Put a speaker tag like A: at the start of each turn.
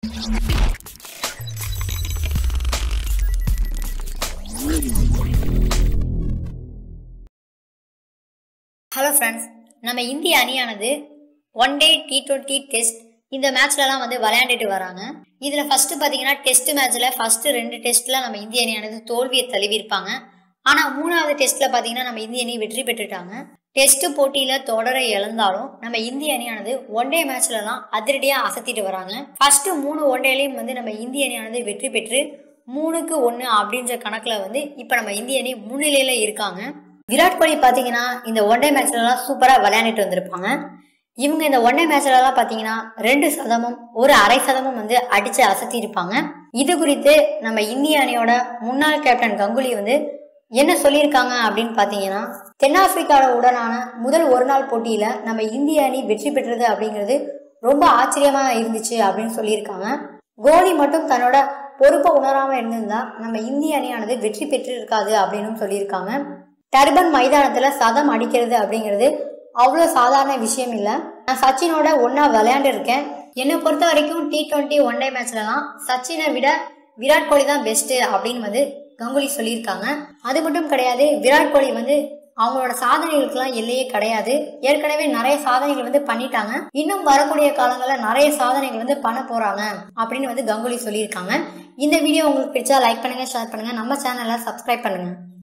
A: hello friends நம்ம இந்திய அணியானது one day T twenty test இந்த மேட்ச்லலாம் வந்து விளையாண்டுட்டு வராங்க இதில் ஃபர்ஸ்ட் பார்த்தீங்கன்னா டெஸ்ட் மேட்ச்சில் ஃபர்ஸ்ட் ரெண்டு டெஸ்ட்டில் நம்ம இந்திய அணியானது தோல்வியை தழுவிருப்பாங்க ஆனால் மூணாவது டெஸ்ட்டில் பார்த்தீங்கன்னா நம்ம இந்திய அணி வெற்றி பெற்றுட்டாங்க டெஸ்ட் போட்டியில் தொடரை இழந்தாலும் நம்ம இந்திய அணியானது ஒன் டே மேட்ச்லலாம் அதிரடியாக அசத்திட்டு வராங்க ஃபர்ஸ்ட் மூணு ஒன் டேலையும் வந்து நம்ம இந்திய அணியானது வெற்றி பெற்று மூணுக்கு ஒன்று அப்படின்ற கணக்கில் வந்து இப்போ நம்ம இந்திய அணி முன்னிலையில் இருக்காங்க விராட் கோலி பார்த்தீங்கன்னா இந்த ஒன் டே மேட்ச்லலாம் சூப்பராக விளையாண்டுட்டு வந்திருப்பாங்க இவங்க இந்த ஒன் டே மேட்ச்லலாம் பார்த்தீங்கன்னா ரெண்டு சதமும் ஒரு அரை சதமும் வந்து அடிச்சு அசத்தி இருப்பாங்க இது குறித்து நம்ம இந்திய அணியோட முன்னாள் கேப்டன் கங்குலி வந்து என்ன சொல்லியிருக்காங்க அப்படின்னு பார்த்தீங்கன்னா தென்னாப்பிரிக்காவோட உடனான முதல் ஒரு நாள் போட்டியில நம்ம இந்திய அணி வெற்றி பெற்றது அப்படிங்கிறது ரொம்ப ஆச்சரியமா இருந்துச்சு அப்படின்னு சொல்லியிருக்காங்க கோலி மட்டும் தன்னோட பொறுப்பை உணராம இருந்திருந்தா நம்ம இந்திய அணியானது வெற்றி பெற்று இருக்காது அப்படின்னு சொல்லியிருக்காங்க டர்பன் மைதானத்துல சதம் அடிக்கிறது அப்படிங்கிறது அவ்வளோ சாதாரண விஷயம் இல்லை நான் சச்சினோட ஒன்னா விளையாண்டு இருக்கேன் என்னை பொறுத்த வரைக்கும் டி டுவெண்ட்டி ஒன் டே மேட்ச்லலாம் சச்சினை விட விராட் கோலி தான் பெஸ்ட் அப்படின்னு வந்து கங்குலி சொல்லியிருக்காங்க அது மட்டும் கிடையாது விராட் கோலி வந்து அவங்களோட சாதனைகளுக்கெல்லாம் எல்லையே கிடையாது ஏற்கனவே நிறைய சாதனைகள் வந்து பண்ணிட்டாங்க இன்னும் வரக்கூடிய காலங்களில் நிறைய சாதனைகள் வந்து பண்ண போறாங்க அப்படின்னு வந்து கங்குலி சொல்லியிருக்காங்க இந்த வீடியோ உங்களுக்கு பிடிச்சா லைக் பண்ணுங்க ஷேர் பண்ணுங்க நம்ம சேனலை சப்ஸ்கிரைப் பண்ணுங்க